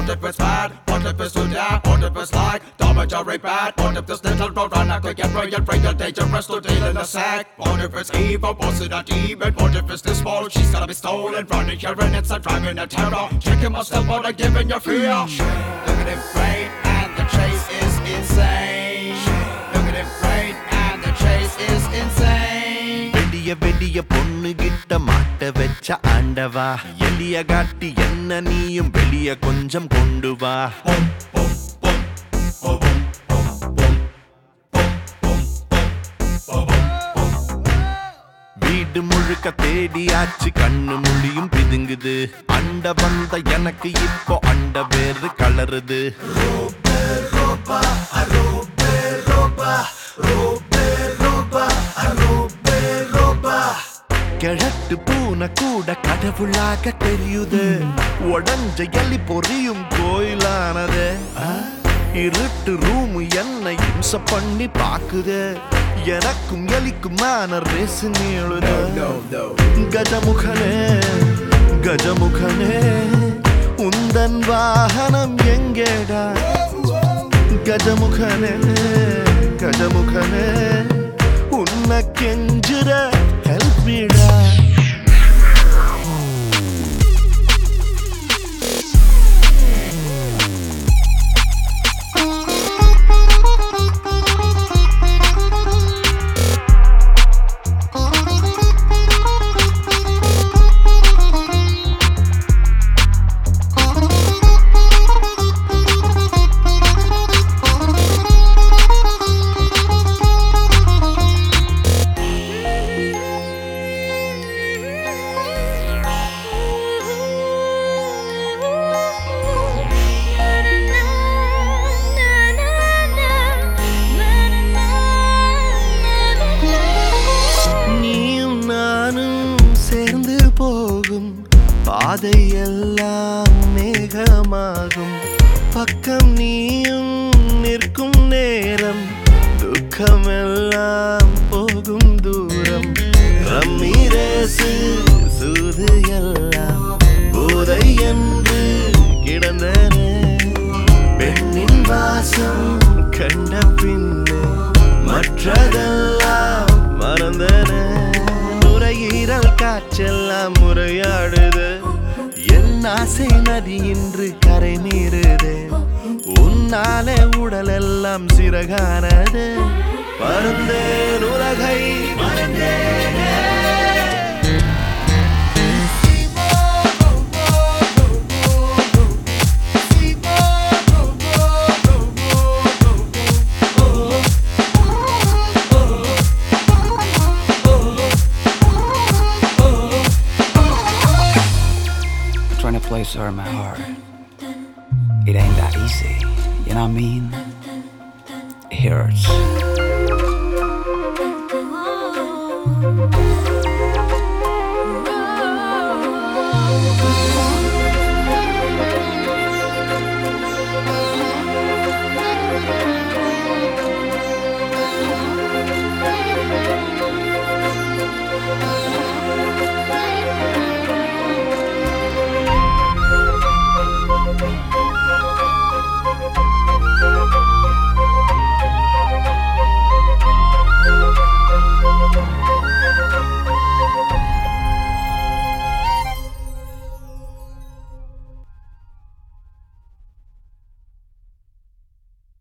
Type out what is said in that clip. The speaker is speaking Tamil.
What if it's bad? What if it's too bad? What if it's like Tom and Jerry bad? What if this little road runner could get real, real dangerous to deal in a sack? What if it's evil? Was it a demon? What if it's this small? She's gonna be stolen, running here and it's a driving a terror. Checking my still but giving you fear. Look at him great and the chase is insane. Look at him great and the chase is insane. வெடிய வெடிய பொண்ணு கிட்ட மாட்ட வச்ச ஆண்டவா எலிய காட்டி என்ன நீயும் வெளிய கொஞ்சம் கொண்டு வா வீடு முழுக்க தேடியாச்சு கண்ணு மொழியும் பிதுங்குது அண்ட வந்த எனக்கு இப்போ அண்ட வேறு கலருது கிழட்டு பூனை கூட கடவுளாக தெரியுது உடஞ்ச எலி பொரியும் கோயிலானது ஆ? இருட்டு ரூம் என்ன இம்ச பண்ணி பாக்குது எனக்கும் எலிக்குமான ரேசு நீளுது கஜமுகனே கஜமுகனே உந்தன் வாகனம் எங்கேடா கஜமுகனே கஜமுகனே உன்னை கெஞ்சுற ஹெல்ப் மீடா நீயும் நானும் சேர்ந்து போகும் பாதை எல்லாம் மேகமாகும் பக்கம் நீயும் நிற்கும் நேரம் துக்கமெல்லாம் போகும் தூரம் ரம்மீரேசு சூது எல்லாம் போதை என்று கிடந்தன பெண்ணின் வாசம் கண்ட பின்னே மற்றதெல்லாம் மறந்தன நுரையீரல் காற்றெல்லாம் முறையாடுது என் ஆசை நதி இன்று கரை மீறுது உன்னாலே உடலெல்லாம் சிறகானது பருந்தேன் உலகை மறந்தேனே trying to place her in my heart. It ain't that easy, you know what I mean? It hurts.